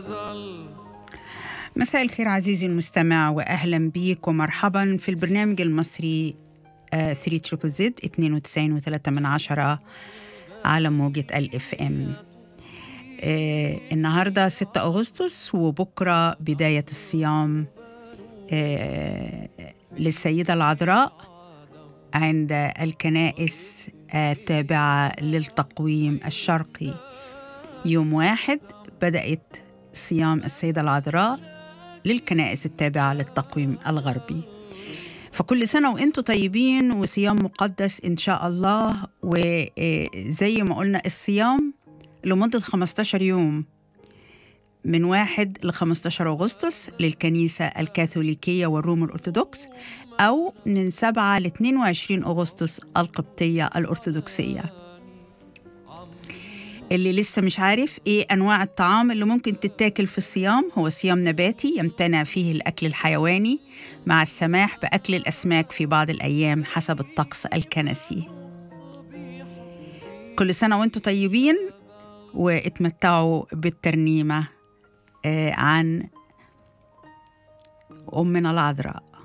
مساء الخير عزيزي المستمع واهلا بيك ومرحبا في البرنامج المصري 3 تريبل زد 92 و3 من عشرة على موجة الاف ام آه النهارده 6 اغسطس وبكره بدايه الصيام آه للسيده العذراء عند الكنائس التابعه للتقويم الشرقي يوم واحد بدات صيام السيده العذراء للكنائس التابعه للتقويم الغربي فكل سنة وانتم طيبين وصيام مقدس إن شاء الله وزي ما قلنا الصيام لمدة 15 يوم من 1 ل 15 أغسطس للكنيسة الكاثوليكية والروم الأرثوذكس أو من 7 ل 22 أغسطس القبطية الأرثوذكسية اللي لسه مش عارف ايه انواع الطعام اللي ممكن تتاكل في الصيام هو صيام نباتي يمتنع فيه الاكل الحيواني مع السماح باكل الاسماك في بعض الايام حسب الطقس الكنسي كل سنه وانتم طيبين واتمتعوا بالترنيمه عن امنا العذراء